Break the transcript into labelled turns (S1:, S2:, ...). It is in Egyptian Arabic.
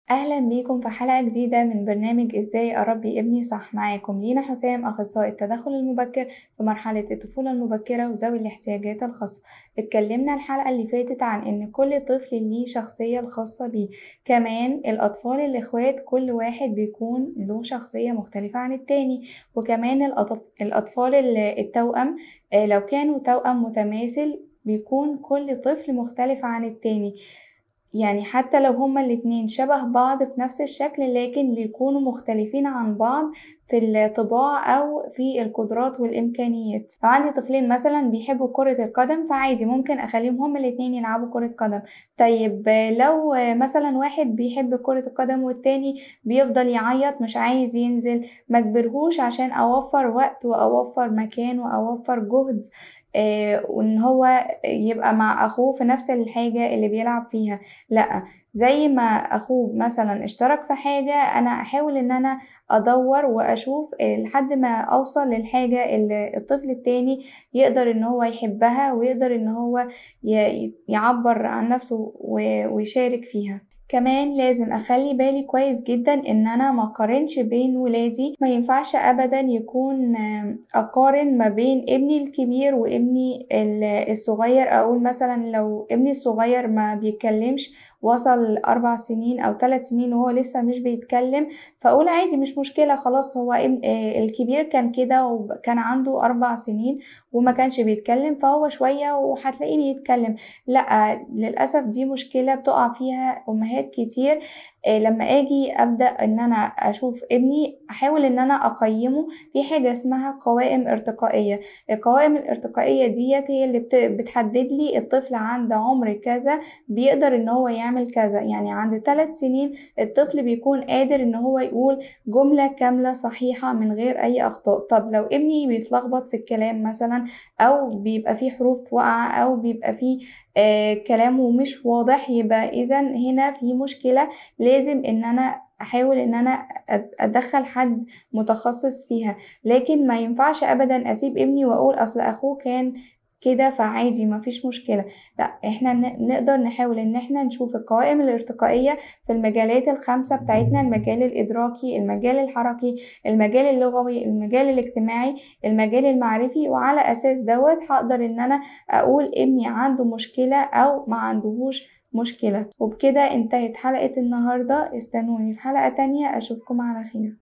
S1: أهلا بيكم في حلقة جديدة من برنامج إزاي أربي ابني صح معاكم لينا حسام أخصائي التدخل المبكر في مرحلة الطفولة المبكرة وذوي الاحتياجات الخاصة اتكلمنا الحلقة اللي فاتت عن إن كل طفل ليه شخصية الخاصة بيه كمان الأطفال الإخوات كل واحد بيكون له شخصية مختلفة عن التاني وكمان الأطفال التوأم آه، لو كانوا توأم متماثل بيكون كل طفل مختلف عن التاني يعني حتى لو هما الاتنين شبه بعض في نفس الشكل لكن بيكونوا مختلفين عن بعض في الطباع أو في القدرات والإمكانيات لو عندي طفلين مثلا بيحبوا كرة القدم فعادي ممكن أخليهم هما الاتنين يلعبوا كرة قدم طيب لو مثلا واحد بيحب كرة القدم والتاني بيفضل يعيط مش عايز ينزل مجبرهوش عشان أوفر وقت وأوفر مكان وأوفر جهد آه، وان هو يبقى مع اخوه في نفس الحاجة اللي بيلعب فيها لا زي ما اخوه مثلا اشترك في حاجة انا احاول ان انا ادور واشوف لحد ما اوصل للحاجة اللي الطفل التاني يقدر ان هو يحبها ويقدر ان هو يعبر عن نفسه ويشارك فيها كمان لازم اخلي بالي كويس جدا ان انا ما قارنش بين ولادي ما ينفعش ابدا يكون اقارن ما بين ابني الكبير وابني الصغير اقول مثلا لو ابني الصغير ما بيتكلمش وصل أربع سنين أو ثلاث سنين وهو لسه مش بيتكلم فأقول عادي مش مشكلة خلاص هو آه، الكبير كان كده وكان عنده أربع سنين وما كانش بيتكلم فهو شوية وهتلاقيه بيتكلم لأ للأسف دي مشكلة بتقع فيها أمهات كتير آه، لما اجي ابدا ان انا اشوف ابني احاول ان انا اقيمه في حاجه اسمها قوائم ارتقائيه القوائم الارتقائيه ديت هي اللي بتحدد لي الطفل عند عمر كذا بيقدر ان هو يعمل كذا يعني عند ثلاث سنين الطفل بيكون قادر ان هو يقول جمله كامله صحيحه من غير اي اخطاء طب لو ابني بيتلخبط في الكلام مثلا او بيبقى فيه حروف واقعه او بيبقى فيه آه كلامه مش واضح يبقى اذا هنا في مشكله لازم ان انا احاول ان انا ادخل حد متخصص فيها لكن ما ينفعش ابدا اسيب ابني واقول اصل اخوه كان كده فعادي مفيش مشكلة لا احنا نقدر نحاول ان احنا نشوف القوائم الارتقائية في المجالات الخمسة بتاعتنا المجال الادراكي المجال الحركي المجال اللغوي المجال الاجتماعي المجال المعرفي وعلى اساس دوت هقدر ان انا اقول ابني عنده مشكلة او ما عندهوش مشكلة وبكده انتهت حلقة النهاردة استنوني في حلقة تانية أشوفكم على خير